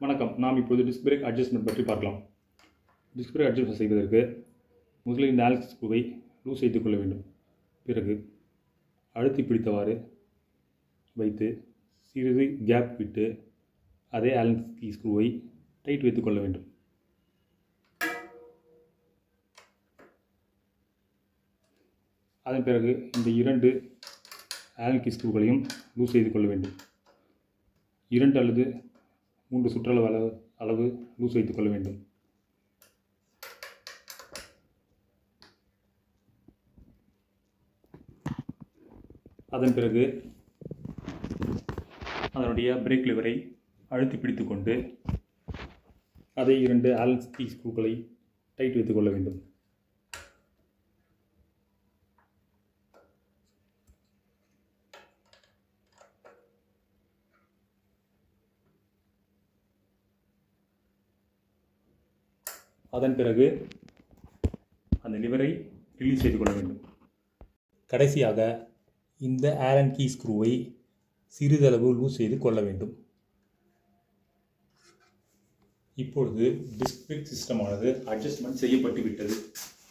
வணக்கம் நாம் இப்போது டிஸ்க் பிரேக் அட்ஜஸ்ட்மெண்ட் பற்றி பார்க்கலாம் டிஸ்க் பிரேக் அட்ஜஸ்ட்மெண்ட் செய்வதற்கு முதலில் இந்த ஆக்ஸ் ஸ்க்ரூவை லூஸ் செய்து கொள்ள வேண்டும் பிறகு அழுத்தி பிடித்தவாறு வைத்து சிறிது கேப் விட்டு அதே ஆலன் கீ ஸ்க்ரூவை டைட் வைத்துக் கொள்ள வேண்டும் அதன் பிறகு இந்த இரண்டு ஆலன் கீ ஸ்க்ரூகளையும் லூஸ் செய்து கொள்ள வேண்டும் இரண்டு அல்லது மூன்று சுற்றளவு அளவு அளவு லூஸ் வைத்துக் கொள்ள வேண்டும் அதன் பிறகு அதனுடைய பிரேக் லிவரை அழுத்தி பிடித்துக்கொண்டு அதை இரண்டு ஆலன் கீ ஸ்க்ரூக்களை டைட் வைத்துக் கொள்ள வேண்டும் அதன் பிறகு அந்த லிவரை ரிலீஸ் செய்து கொள்ள வேண்டும் கடைசியாக இந்த ஆலன் கீ ஸ்க்ரூவை சிறிதளவு லூஸ் செய்து கொள்ள வேண்டும் இப்பொழுது டிஸ்க் பிரேக் சிஸ்டமானது அட்ஜஸ்ட்மெண்ட் செய்யப்பட்டு விட்டது